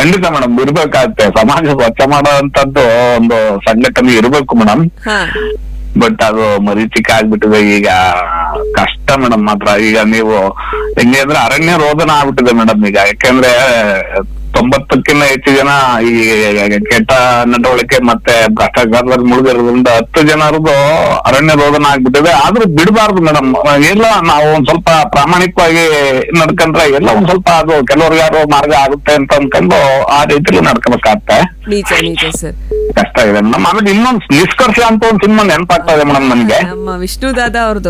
ಖಂಡಿತ ಮೇಡಮ್ ಇರ್ಬೇಕಾಗತ್ತೆ ಸಮಾಜ ಸ್ವಚ್ಛ ಮಾಡುವಂತದ್ದು ಒಂದು ಸಂಘಟನೆ ಇರ್ಬೇಕು ಮೇಡಮ್ ಹಾ ಬಟ್ ಅದು ಮರೀಚಿಕೆ ಆಗ್ಬಿಟ್ಟಿದೆ ಈಗ ಕಷ್ಟ ಮೇಡಮ್ ಮಾತ್ರ ಈಗ ನೀವು ಹೆಂಗೆ ಅಂದ್ರೆ ಅರಣ್ಯ ರೋದನ ಆಗ್ಬಿಟ್ಟಿದೆ ಮೇಡಮ್ ಈಗ ಯಾಕೆಂದ್ರೆ ತೊಂಬತ್ತಕ್ಕಿಂತ ಹೆಚ್ಚು ಜನ ಈ ಕೆಟ್ಟ ನಡವಳಿಕೆ ಮತ್ತೆ ಭ್ರಷ್ಟಾಚಾರದಲ್ಲಿ ಮುಳುಗಿರೋದ್ರಿಂದ ಹತ್ತು ಜನರದು ಅರಣ್ಯ ರೋದನ ಆಗ್ಬಿಟ್ಟಿದೆ ಆದ್ರೂ ಬಿಡಬಾರ್ದು ಮೇಡಮ್ ಎಲ್ಲ ನಾವು ಒಂದ್ ಸ್ವಲ್ಪ ಪ್ರಾಮಾಣಿಕವಾಗಿ ನಡ್ಕೊಂಡ್ರೆ ಎಲ್ಲ ಒಂದ್ ಸ್ವಲ್ಪ ಅದು ಕೆಲವ್ರಿಗಾರು ಮಾರ್ಗ ಆಗುತ್ತೆ ಅಂತ ಅನ್ಕೊಂಡು ಆ ರೀತಿಲಿ ನಡ್ಕೋಬೇಕಾಗತ್ತೆ ನಿಜ ನಿಜ ಸರ್ ಕಷ್ಟ ಇದೆ ಮೇಡಮ್ ಆಮೇಲೆ ಇನ್ನೊಂದು ನಿಷ್ಕರ್ಷ ಅಂತ ಒಂದು ಸಿನಿಮಾ ನೆನಪಾಗ್ತಾ ಇದೆ ಮೇಡಮ್ ನನಗೆ ನಮ್ಮ ವಿಷ್ಣು ದಾದಾ ಅವ್ರದ್ದು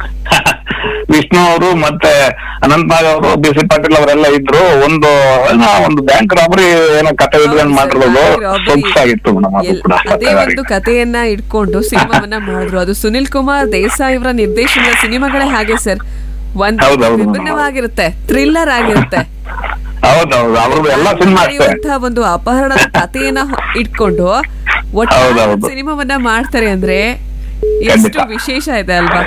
ವಿಷ್ಣು ಅವರು ಮತ್ತೆ ಅನಂತನಾಗ್ ಅವರು ಬಿ ಸಿ ಪಾಟೀಲ್ ಅವರೆಲ್ಲ ಇದ್ರು ಒಂದು ಏನೋ ಒಂದು ಬ್ಯಾಂಕ್ ರಾಬರಿ ಏನೋ ಕತೆ ಇಟ್ಕೊಂಡು ಮಾಡಿರೋದು ಸೊಗಸಾಗಿತ್ತು ಮೇಡಮ್ ಅದು ಕೂಡ ಅದೇ ಒಂದು ಕಥೆಯನ್ನ ಇಟ್ಕೊಂಡು ಸಿನಿಮಾವನ್ನ ಮಾಡಿದ್ರು ಅದು ಸುನಿಲ್ ಕುಮಾರ್ ದೇಸಾಯಿ ಅವರ ನಿರ್ದೇಶನದ ಸಿನಿಮಾಗಳೇ ಹಾಗೆ ಸರ್ ಒಂದು ಹೌದೌದು. ವಿಭಿನ್ನವಾಗಿರುತ್ತೆ ಥ್ರಿಲ್ಲರ್ ಆಗಿರುತ್ತೆ ಹೌದೌದು ಅವ್ರದ್ದು ಎಲ್ಲ ಸಿನಿಮಾ ಅಷ್ಟೇ ನಡೆಯುವಂತಹ ಒಂದು ಅಪಹರಣದ ಕಥೆಯನ್ನ ಹೊ- ಇಟ್ಕೊಂಡು ಒಟ್ಟಾರೆ ಹೌದೌದು. ಸಿನಿಮಾವನ್ನ ಮಾಡ್ತಾರೆ ಅಂದ್ರೆ ಎಷ್ಟು ಖಂಡಿತ. ವಿಶೇಷ ಇದೆ ಅಲ್ವಾ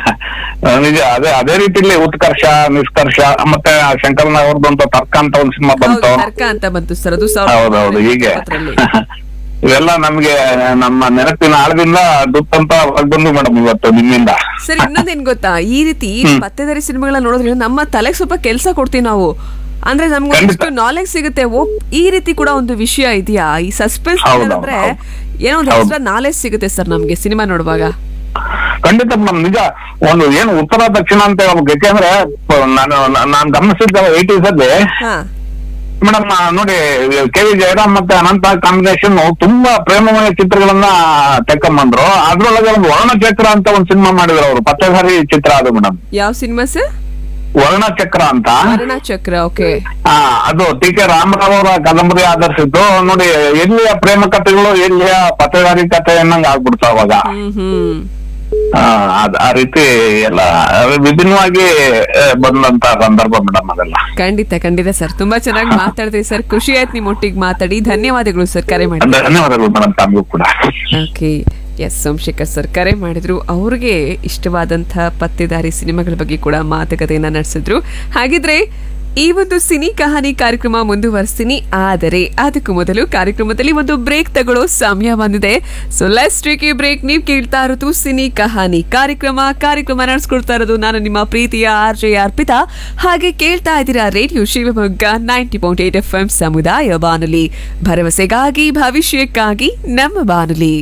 ನಿಜ ಅದೇ ಅದೇ ರೀತಿಲಿ ಉತ್ಕರ್ಷ ನಿಷ್ಕರ್ಷ ಮತ್ತೆ ಆ ಶಂಕರನ ಅವ್ರದ್ದು ಅಂತ ತರ್ಕ ಅಂತ ಒಂದು ಸಿನಿಮಾ ಹೌದು ಬಂತು ತರ್ಕ ಅಂತ ಬಂತು ಸರ್ ಅದು ಹೌದೌದು ಹೀಗೆ ಇಪ್ಪತ್ತರಲ್ಲಿ. ಇವೆಲ್ಲ ನಮ್ಗೆ ನಮ್ಮ ನೆನಪಿನ ಆಳದಿಂದ ದುಪ್ಪಂತ ಬಂದು ಮೇಡಮ್ ಇವತ್ತು ನಿಮ್ಮಿಂದ ಸರ್ ಇನ್ನೊಂದೇನ್ ಗೊತ್ತಾ ಈ ರೀತಿ ಪತ್ತೆದಾರಿ ಸಿನಿಮಾಗಳನ್ನ ನೋಡಿದ್ರೆ ನಮ್ಮ ತಲೆಗೆ ಸ್ವಲ್ಪ ಕೆಲಸ ಕೊಡ್ತೀವಿ ನಾವು ಅಂದ್ರೆ ನಮ್ಗೆ ಖಂಡಿತ. ಒಂದಿಷ್ಟು ನಾಲೆಜ್ ಸಿಗುತ್ತೆ ಓ ಈ ರೀತಿ ಕೂಡ ಒಂದು ವಿಷಯ ಇದೆಯಾ ಈ ಸಸ್ಪೆನ್ಸ್ ಹೌದು, ಅಂದ್ರೆ ಹೌದು. ಏನೋ ಒಂದು ಹೌದು. ಎಕ್ಸ್ಟ್ರಾ ನಾಲೆಜ್ ಸಿಗುತ್ತೆ ಸರ್ ನಮ್ಗೆ ಸಿನಿಮಾ ನೋಡುವಾಗ ಖಂಡಿತ ಮೇಡಮ್ ನಿಜ ಒಂದು ಏನು ಉತ್ತರ ದಕ್ಷಿಣ ಅಂತ ಹೇಳ್ಬೇಕು ಯಾಕೆಂದ್ರೆ ಪ- ನಾನು ನಾನು ಗಮನಿಸಿದ್ದ ಏಟೀಸ್ ಅಲ್ಲಿ ಹಾ ಮೇಡಮ್ ನೋಡಿ ಕೆ ವಿ ಜಯರಾಮ್ ಮತ್ತೆ ಅನಂತ ಕಾಂಬಿನೇಷನ್ ತುಂಬಾ ಪ್ರೇಮಮಯ ಚಿತ್ರಗಳನ್ನ ತೆಕ್ಕೊಂಬಂದ್ರು ಅದ್ರೊಳಗೆ ಒಂದು ವರ್ಣಚಕ್ರ ಅಂತ ಒಂದು ಸಿನಿಮಾ ಮಾಡಿದ್ರು ಅವರು ಪತ್ತೆದಾರಿ ಚಿತ್ರ ಅದು ಮೇಡಮ್ ಯಾವ ಸಿನಿಮಾ ಸರ್ ವರ್ಣಚಕ್ರ ಅಂತ ಮರಣ ಚಕ್ರ ಓಕೆ ಆ, ಅದು ಟಿ ಕೆ ರಾಮರಾವ್ ಅವರ ಕಾದಂಬರಿ ಆಧರಿಸಿದ್ದು ನೋಡಿ ಎಲ್ಲಿಯ ಪ್ರೇಮ ಕಥೆಗಳು ಎಲ್ಲಿಯ ಪತ್ತೆದಾರಿ ಕಥೆ ಅನ್ನಂಗ್ ಆಗ್ಬಿಡ್ತು ಅವಾಗ ಹ್ಮ್ ಹ್ಮ್ ಆ, ಅದ್- ಆ ರೀತಿ ಎಲ್ಲ ವಿಭಿನ್ನವಾಗಿ ಆ, ಬಂದಂತ ಸಂದರ್ಭ ಮೇಡಮ್ ಅದೆಲ್ಲ ಖಂಡಿತ ಖಂಡಿತ ಸರ್ ತುಂಬಾ ಚೆನ್ನಾಗಿ ಮಾತಾಡಿದ್ರಿ ಸರ್ ಖುಷಿ ಆಯ್ತು ನಿಮ್ಮ ಒಟ್ಟಿಗೆ ಮಾತಾಡಿ ಧನ್ಯವಾದಗಳು ಸರ್ ಕರೆ ಮಾಡಿ ಧನ್ಯವಾದಗಳು ಮೇಡಮ್ ತಮಗೂ ಕೂಡ ಓಕೆ ಎಸ್ ಸೋಮಶೇಖರ್ ಸರ್ ಕರೆ ಮಾಡಿದ್ರು ಅವ್ರಿಗೆ ಇಷ್ಟವಾದಂಥ ಪತ್ತೆದಾರಿ ಸಿನಿಮಾಗಳ ಬಗ್ಗೆ ಕೂಡ ಮಾತುಕತೆಯನ್ನ ನಡೆಸಿದ್ರು ಹಾಗಿದ್ರೆ ಈ ಒಂದು ಸಿನಿ ಕಹಾನಿ ಕಾರ್ಯಕ್ರಮ ಮುಂದುವರಿಸ್ತೀನಿ ಆದರೆ ಅದಕ್ಕೂ ಮೊದಲು ಕಾರ್ಯಕ್ರಮದಲ್ಲಿ ಒಂದು ಬ್ರೇಕ್ ತಗೊಳ್ಳೋ ಸಮಯ ಬಂದಿದೆ so let's take a break ನೀವು ಕೇಳ್ತಾ ಇರೋದು ಸಿನಿ ಕಹಾನಿ ಕಾರ್ಯಕ್ರಮ ಕಾರ್ಯಕ್ರಮ ನಡೆಸ್ಕೊಡ್ತಾ ಇರೋದು ನಾನು ನಿಮ್ಮ ಪ್ರೀತಿಯ ಆರ್ ಜೆ ಅರ್ಪಿತಾ ಹಾಗೆ ಕೇಳ್ತಾ ಇದ್ದೀರಾ radio Shivamogga ninety point eight F M ಸಮುದಾಯ ಬಾನುಲಿ ಭರವಸೆಗಾಗಿ ಭವಿಷ್ಯಕ್ಕಾಗಿ ನಮ್ಮ ಬಾನುಲಿ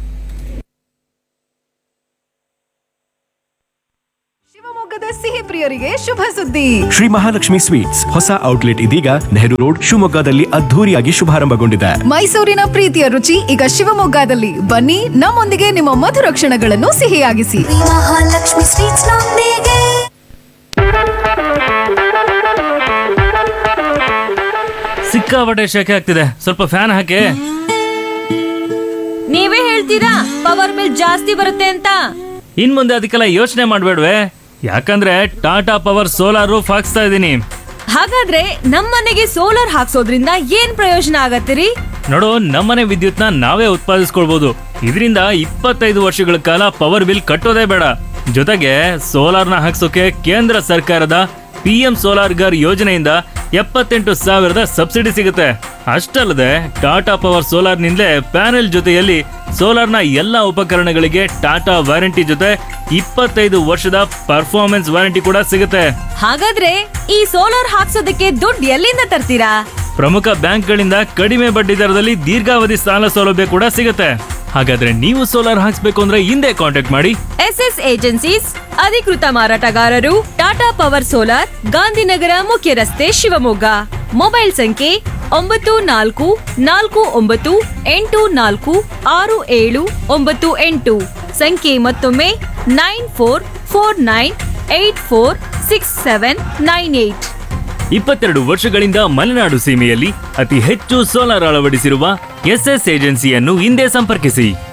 ಶಿವಮೊಗ್ಗದ ಸಿಹಿ ಪ್ರಿಯರಿಗೆ ಶುಭ ಸುದ್ದಿ ಶ್ರೀ ಮಹಾಲಕ್ಷ್ಮಿ ಸ್ವೀಟ್ಸ್ ಹೊಸ ಔಟ್ಲೆಟ್ ಇದೀಗ ನೆಹರು ರೋಡ್ ಶಿವಮೊಗ್ಗದಲ್ಲಿ ಅದ್ಧೂರಿಯಾಗಿ ಶುಭಾರಂಭಗೊಂಡಿದೆ ಮೈಸೂರಿನ ಪ್ರೀತಿಯ ರುಚಿ ಈಗ ಶಿವಮೊಗ್ಗದಲ್ಲಿ ಬನ್ನಿ ನಮ್ಮೊಂದಿಗೆ ನಿಮ್ಮ ಮಧುರ ಕ್ಷಣಗಳನ್ನು ಸಿಹಿಯಾಗಿಸಿ ಮಹಾಲಕ್ಷ್ಮಿ ಸ್ವೀಟ್ಸ್ ನೊಂದಿಗೆ ಸಿಕ್ಕಾಪಟ್ಟೆ ಶೆಕೆ ಆಗ್ತಿದೆ ಸ್ವಲ್ಪ ಫ್ಯಾನ್ ಹಾಕಿ ನೀವೇ ಹೇಳ್ತೀರಾ ಪವರ್ ಬಿಲ್ ಜಾಸ್ತಿ ಬರುತ್ತೆ ಅಂತ ಇನ್ ಮುಂದೆ ಅದಕ್ಕೆಲ್ಲ ಯೋಚನೆ ಮಾಡ್ಬೇಡ್ವೆ ಯಾಕಂದ್ರೆ ಟಾಟಾ ಪವರ್ ಸೋಲಾರ್ ರೂಫ್ ಹಾಕ್ಸ್ತಾ ಇದ್ದೀನಿ ಹಾಗಾದ್ರೆ ನಮ್ಮನೆಗೆ ಸೋಲಾರ್ ಹಾಕ್ಸೋದ್ರಿಂದ ಏನ್ ಪ್ರಯೋಜನ ಆಗತ್ತಿರಿ ನೋಡು ನಮ್ಮನೆ ವಿದ್ಯುತ್ನ ನಾವೇ ಉತ್ಪಾದಿಸ್ಕೊಳ್ಬಹುದು ಇದರಿಂದ ಇಪ್ಪತ್ತೈದು ವರ್ಷಗಳ ಕಾಲ ಪವರ್ ಬಿಲ್ ಕಟ್ಟೋದೇ ಬೇಡ ಜೊತೆಗೆ ಸೋಲಾರ್ನ ಹಾಕ್ಸೋಕೆ ಕೇಂದ್ರ ಸರ್ಕಾರದ ಪಿ ಎಂ ಸೋಲಾರ್ ಗರ್ ಯೋಜನೆಯಿಂದ ಎಪ್ಪತ್ತೆಂಟು ಸಾವಿರದ ಸಬ್ಸಿಡಿ ಸಿಗುತ್ತೆ ಅಷ್ಟಲ್ಲದೆ ಟಾಟಾ ಪವರ್ ಸೋಲಾರ್ನಿಂದಲೇ ಪ್ಯಾನೆಲ್ ಜೊತೆಯಲ್ಲಿ ಸೋಲಾರ್ನ ಎಲ್ಲ ಉಪಕರಣಗಳಿಗೆ ಟಾಟಾ ವಾರಂಟಿ ಜೊತೆ ಇಪ್ಪತ್ತೈದು ವರ್ಷದ ಪರ್ಫಾರ್ಮೆನ್ಸ್ ವಾರಂಟಿ ಕೂಡ ಸಿಗುತ್ತೆ ಹಾಗಾದ್ರೆ ಈ ಸೋಲಾರ್ ಹಾಕ್ಸೋದಕ್ಕೆ ದುಡ್ಡು ಎಲ್ಲಿಂದ ತರ್ತೀರಾ ಪ್ರಮುಖ ಬ್ಯಾಂಕ್ಗಳಿಂದ ಕಡಿಮೆ ಬಡ್ಡಿ ದರದಲ್ಲಿ ದೀರ್ಘಾವಧಿ ಸಾಲ ಸೌಲಭ್ಯ ಕೂಡ ಸಿಗುತ್ತೆ ಹಾಗಾದ್ರೆ ನೀವು ಸೋಲಾರ್ ಹಾಕ್ಸ್ಬೇಕು ಅಂದ್ರೆ ಹಿಂದೆ ಕಾಂಟ್ಯಾಕ್ಟ್ ಮಾಡಿ ಎಸ್ ಎಸ್ ಏಜೆನ್ಸೀಸ್ ಅಧಿಕೃತ ಮಾರಾಟಗಾರರು ಟಾಟಾ ಪವರ್ ಸೋಲಾರ್ ಗಾಂಧಿನಗರ ಮುಖ್ಯ ರಸ್ತೆ ಶಿವಮೊಗ್ಗ ಮೊಬೈಲ್ ಸಂಖ್ಯೆ ಒಂಬತ್ತು ನಾಲ್ಕು ನಾಲ್ಕು ಒಂಬತ್ತು ಎಂಟು ನಾಲ್ಕು ಆರು ಏಳು ಒಂಬತ್ತು ಎಂಟು ಸಂಖ್ಯೆ ಮತ್ತೊಮ್ಮೆ nine four four nine eight four six seven nine eight ಇಪ್ಪತ್ತೆರಡು ವರ್ಷಗಳಿಂದ ಮಲೆನಾಡು ಸೀಮೆಯಲ್ಲಿ ಅತಿ ಹೆಚ್ಚು ಸೋಲಾರ್ ಅಳವಡಿಸಿರುವ ಎಸ್ಎಸ್ ಏಜೆನ್ಸಿಯನ್ನು ಹಿಂದೆ ಸಂಪರ್ಕಿಸಿ